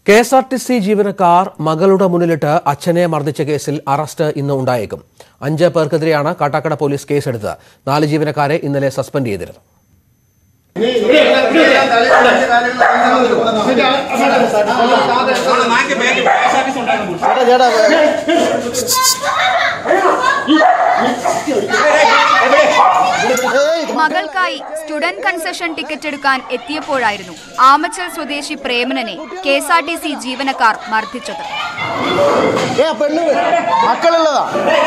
K S R T C ജീവനക്കാർ മകളുടെ മുന്നിലിട്ട് അച്ഛനെ മർദ്ദിച്ച കേസിൽ അറസ്റ്റ് ഇന്ന് ഉണ്ടായേക്കും അഞ്ച് പേർക്കെതിരെയാണ് കാട്ടാക്കട പോലീസ് കേസെടുത്തത് നാല് ജീവനക്കാരെ ഇന്നലെ സസ്പെൻഡ് ചെയ്തിരുന്നു മകൾക്കായി സ്റ്റുഡന്റ് കൺസെഷൻ ടിക്കറ്റ് എടുക്കാൻ എത്തിയപ്പോഴായിരുന്നു ആമച്ചൽ സ്വദേശി പ്രേമനനെ K S R T C ജീവനക്കാർ മർദ്ദിച്ചത് ഏ പെണ്ണ് മക്കളുള്ളതാ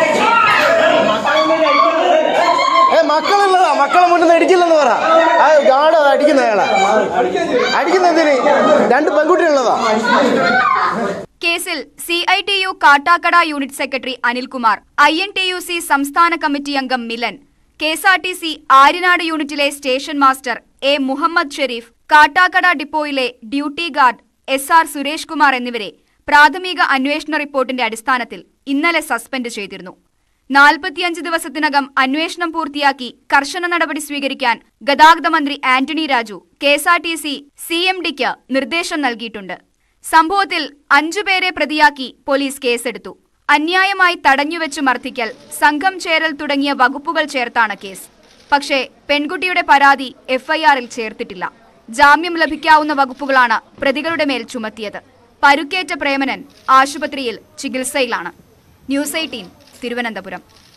ഏ മക്കളുള്ളതാ മക്കളെ മുന്നിൽ നിന്ന് അടിക്കില്ലെന്ന് പറ ആ ഗാഡ് അടിക്കുന്ന അയാളെ അടിക്കുന്ന എന്തിന് രണ്ട് പെൺകുട്ടിയുള്ളതാ കേസിൽ C I T U Kattakada unit secretary Anilkumar I N T U C സംസ്ഥാന കമ്മിറ്റി അംഗം Milan K S R T C Aryanad യൂണിറ്റിലെ station master A Muhammad Sharif Kattakada ഡിപ്പോയിലെ duty guard S R Suresh Kumar എന്നിവരെ പ്രാഥമിക അന്വേഷണ റിപ്പോർട്ടിന്റെ അടിസ്ഥാനത്തിൽ ഇന്നലെ സസ്പെൻഡ് ചെയ്തിരുന്നു നാൽപ്പത്തിയഞ്ച് ദിവസത്തിനകം അന്വേഷണം പൂർത്തിയാക്കി കർശന നടപടി സ്വീകരിക്കാൻ ഗതാഗത മന്ത്രി Antony Raju K S R T C C M ഡിക്ക് നിർദ്ദേശം നൽകിയിട്ടുണ്ട് സംഭവത്തിൽ അഞ്ചുപേരെ പ്രതിയാക്കി പോലീസ് കേസെടുത്തു അന്യായമായി തടഞ്ഞുവെച്ച് മർദ്ദിക്കൽ സംഘം ചേരൽ തുടങ്ങിയ വകുപ്പുകൾ ചേർത്താണ് കേസ് പക്ഷേ പെൺകുട്ടിയുടെ പരാതി എഫ്ഐആറിൽ ചേർത്തിട്ടില്ല ജാമ്യം ലഭിക്കാവുന്ന വകുപ്പുകളാണ് പ്രതികളുടെ മേൽ ചുമത്തിയത് പരുക്കേറ്റ പ്രേമനൻ ആശുപത്രിയിൽ ചികിത്സയിലാണ് ന്യൂസ് എയ്റ്റീൻ തിരുവനന്തപുരം